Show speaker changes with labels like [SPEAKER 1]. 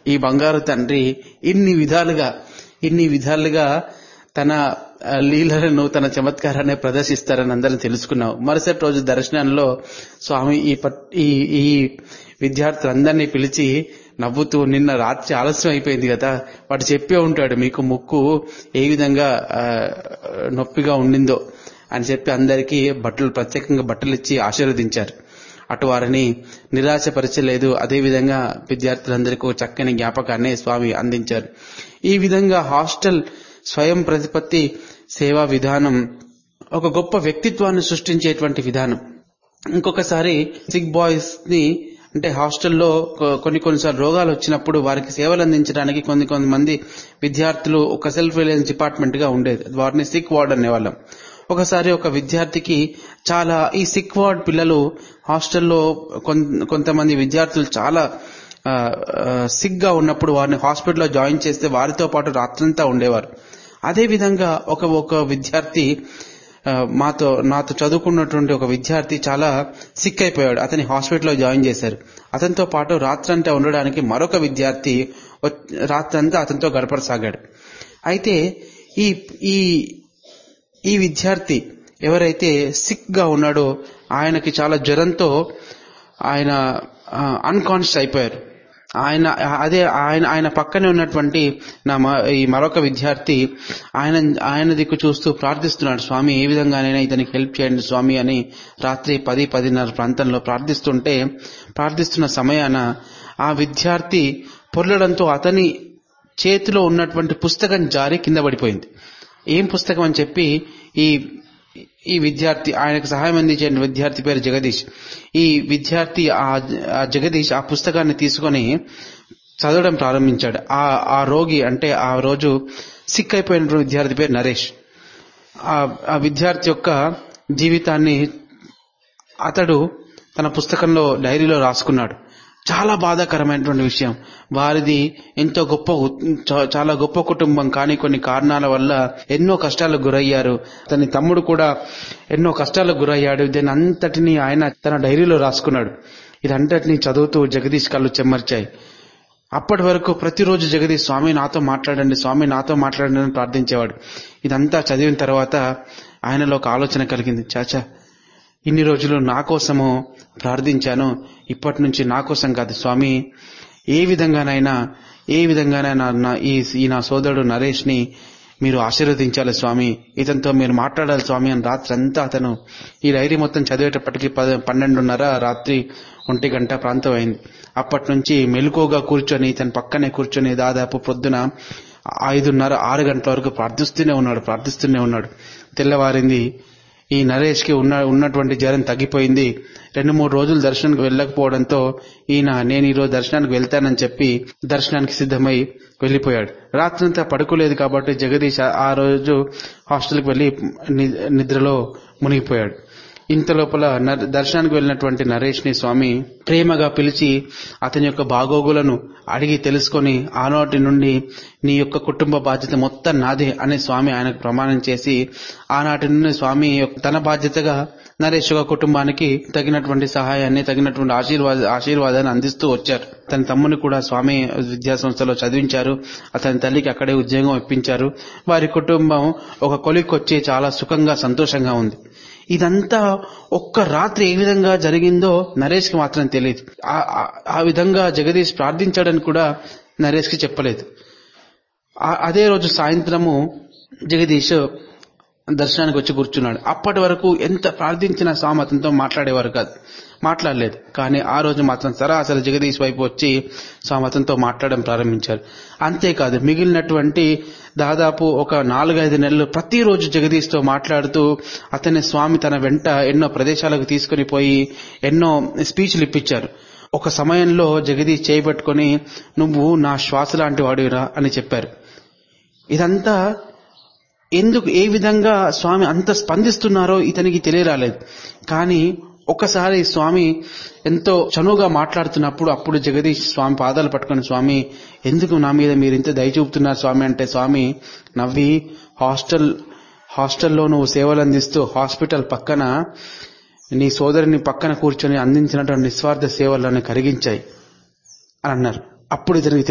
[SPEAKER 1] ఈ బంగారు తండ్రి ఇన్ని విధాలుగా ఇన్ని విధాలుగా తన ఆ, లీలలను తన చమత్కారాన్ని ప్రదర్శిస్తారని అందరం తెలుసుకున్నాం మరుసటి రోజు దర్శనంలో స్వామి ఈ పట్- ఈ ఈ విద్యార్థులందరినీ పిలిచి నవ్వుతూ నిన్న రాత్రి ఆలస్యం అయిపోయింది కదా వాడు చెప్పే ఉంటాడు మీకు ముక్కు ఏ విధంగా ఆ, నొప్పిగా ఉండిందో అని చెప్పి అందరికీ బట్టలు ప్రత్యేకంగా బట్టలు ఇచ్చి ఆశీర్వదించారు అటు వారిని నిరాశపరచలేదు అదేవిధంగా విద్యార్థులందరికీ ఒక చక్కని జ్ఞాపకాన్ని స్వామి అందించారు ఈ విధంగా హాస్టల్ స్వయం ప్రతిపత్తి సేవా విధానం ఒక గొప్ప వ్యక్తిత్వాన్ని సృష్టించేటువంటి విధానం ఇంకొకసారి సిక్ బాయ్స్ ని అంటే హాస్టల్లో కొ- కొన్ని కొన్నిసార్లు రోగాలు వచ్చినప్పుడు వారికి సేవలు అందించడానికి కొన్ని కొంతమంది విద్యార్థులు ఒక సెల్ఫ్ రిలయన్స్ డిపార్ట్మెంట్ గా ఉండేది వారిని సిక్ వార్డ్ అనేవాళ్ళం ఒకసారి ఒక విద్యార్థికి చాలా ఈ సిక్ వార్డ్ పిల్లలు హాస్టల్లో కొన్- కొంతమంది విద్యార్థులు చాలా ఆ, ఆ, సిక్ గా ఉన్నప్పుడు వారిని హాస్పిటల్లో జాయిన్ చేస్తే వారితో పాటు రాత్రంతా ఉండేవారు అదే విధంగా ఒక ఒక విద్యార్థి ఆ, మాతో నాతో చదువుకున్నటువంటి ఒక విద్యార్థి చాలా సిక్ అయిపోయాడు అతని హాస్పిటల్లో జాయిన్ చేశారు అతనితో పాటు రాత్రంతా ఉండడానికి మరొక విద్యార్థి వచ్- రాత్రంతా అతనితో గడపడసాగాడు అయితే ఈ ఈ ఈ విద్యార్థి ఎవరైతే సిక్ గా ఉన్నాడో ఆయనకి చాలా జ్వరంతో ఆయన అన్కాన్షియస్ అయిపోయారు ఆయన అదే ఆయన ఆయన పక్కనే ఉన్నటువంటి నా మ- ఈ మరొక విద్యార్థి ఆయన ఆయన దిక్కు చూస్తూ ప్రార్థిస్తున్నాడు స్వామి ఏ విధంగానైనా ఇతనికి హెల్ప్ చేయండి స్వామి అని రాత్రి పది పదిన్నర ప్రాంతంలో ప్రార్థిస్తుంటే ప్రార్థిస్తున్న సమయాన ఆ విద్యార్థి పొర్లడంతో అతని చేతిలో ఉన్నటువంటి పుస్తకం జారి కింద పడిపోయింది ఏం పుస్తకం అని చెప్పి ఈ ఈ విద్యార్థి ఆయనకు సహాయం అందించే విద్యార్థి పేరు జగదీష్ ఈ విద్యార్థి ఆ ఆ జగదీష్ ఆ పుస్తకాన్ని తీసుకొని చదవడం ప్రారంభించాడు ఆ ఆ రోగి అంటే ఆ రోజు సిక్ అయిపోయినటువంటి విద్యార్థి పేరు నరేష్ ఆ ఆ విద్యార్థి యొక్క జీవితాన్ని అతడు తన పుస్తకంలో డైరీలో రాసుకున్నాడు చాలా బాధాకరమైనటువంటి విషయం వారిది ఎంతో గొప్ప ఉ- చా- చాలా గొప్ప కుటుంబం కానీ కొన్ని కారణాల వల్ల ఎన్నో కష్టాలకు గురయ్యారు అతని తమ్ముడు కూడా ఎన్నో కష్టాలకు గురయ్యాడు దీని అంతటిని ఆయన తన డైరీలో రాసుకున్నాడు ఇదంతటిని చదువుతూ జగదీష్ కళ్ళు చెమ్మర్చాయి అప్పటి వరకు ప్రతిరోజు జగదీష్ స్వామి నాతో మాట్లాడండి స్వామి నాతో మాట్లాడండి అని ప్రార్థించేవాడు ఇదంతా చదివిన తర్వాత ఆయనలో ఒక ఆలోచన కలిగింది చాచా ఇన్ని రోజులు నా కోసము ప్రార్థించాను ఇప్పటి నుంచి నా కోసం కాదు స్వామి ఏ విధంగానైనా ఏ విధంగానైనా నా ఈ ఈ నా సోదరుడు నరేష్ ని మీరు ఆశీర్వదించాలి స్వామి ఇతనితో మీరు మాట్లాడాలి స్వామి అని రాత్రి అంతా అతను ఈ డైరీ మొత్తం చదివేటప్పటికి పద పన్నెండున్నర రాత్రి ఒంటి గంట ప్రాంతం అయింది అప్పటి నుంచి మెలకుగా కూర్చొని ఇతని పక్కనే కూర్చొని దాదాపు పొద్దున ఐదున్నర ఆరు గంటల వరకు ప్రార్థిస్తూనే ఉన్నాడు ప్రార్థిస్తూనే ఉన్నాడు తెల్లవారింది ఈ నరేష్ కి ఉన్న ఉన్నటువంటి జ్వరం తగ్గిపోయింది రెండు మూడు రోజులు దర్శనానికి వెళ్ళకపోవడంతో ఈయన నేను ఈ రోజు దర్శనానికి వెళ్తానని చెప్పి దర్శనానికి సిద్ధమై వెళ్లిపోయాడు రాత్రంతా పడుకోలేదు కాబట్టి జగదీష్ ఆ- ఆ రోజు హాస్టల్కి వెళ్లి ని- నిద్రలో మునిగిపోయాడు ఇంత లోపల న- దర్శనానికి వెళ్ళినటువంటి నరేష్ ని స్వామి ప్రేమగా పిలిచి అతని యొక్క బాగోగులను అడిగి తెలుసుకొని ఆనాటి నుండి నీ యొక్క కుటుంబ బాధ్యత మొత్తం నాదే అనే స్వామి ఆయనకు ప్రమాణం చేసి ఆనాటి నుండి స్వామి యొక్క- తన బాధ్యతగా నరేష్ యొక్క కుటుంబానికి తగినటువంటి సహాయాన్ని తగినటువంటి ఆశీర్వాద ఆశీర్వాదాన్ని అందిస్తూ వచ్చారు తన తమ్ముని కూడా స్వామి విద్యా సంస్థలో చదివించారు అతని తల్లికి అక్కడే ఉద్యోగం ఇప్పించారు వారి కుటుంబం ఒక కొలిక్కొచ్చి చాలా సుఖంగా సంతోషంగా ఉంది ఇదంతా ఒక్క రాత్రి ఏ విధంగా జరిగిందో నరేష్ కి మాత్రం తెలియదు ఆ- ఆ- ఆ విధంగా జగదీష్ ప్రార్థించాడని కూడా నరేష్ కి చెప్పలేదు ఆ- అదే రోజు సాయంత్రము జగదీష్ దర్శనానికి వచ్చి కూర్చున్నాడు అప్పటి వరకు ఎంత ప్రార్థించినా స్వామి అతనితో మాట్లాడేవారు కాదు మాట్లాడలేదు కానీ ఆ రోజు మాత్రం సరాసరి జగదీష్ వైపు వచ్చి స్వామి అతనితో మాట్లాడడం ప్రారంభించారు అంతేకాదు మిగిలినటువంటి దాదాపు ఒక నాలుగైదు నెలలు ప్రతిరోజు జగదీష్తో మాట్లాడుతూ అతని స్వామి తన వెంట ఎన్నో ప్రదేశాలకు తీసుకుని పోయి ఎన్నో స్పీచ్లు ఇప్పించారు ఒక సమయంలో జగదీష్ చేయబట్టుకొని నువ్వు నా శ్వాస లాంటి వాడివిరా అని చెప్పారు ఇదంతా ఎందుకు ఏ విధంగా స్వామి అంత స్పందిస్తున్నారో ఇతనికి తెలియరాలేదు కానీ ఒకసారి స్వామి ఎంతో చనువుగా మాట్లాడుతున్నప్పుడు అప్పుడు జగదీష్ స్వామి పాదాలు పట్టుకుని స్వామి ఎందుకు నా మీద మీరు ఇంత దయ చూపుతున్నారు స్వామి అంటే స్వామి నవ్వి హాస్టల్ హాస్టల్లో నువ్వు సేవలు అందిస్తూ హాస్పిటల్ పక్కన నీ సోదరిని పక్కన కూర్చొని అందించినటువంటి నిస్వార్థ సేవలను కరిగించాయి అని అన్నారు అప్పుడు ఇతనికి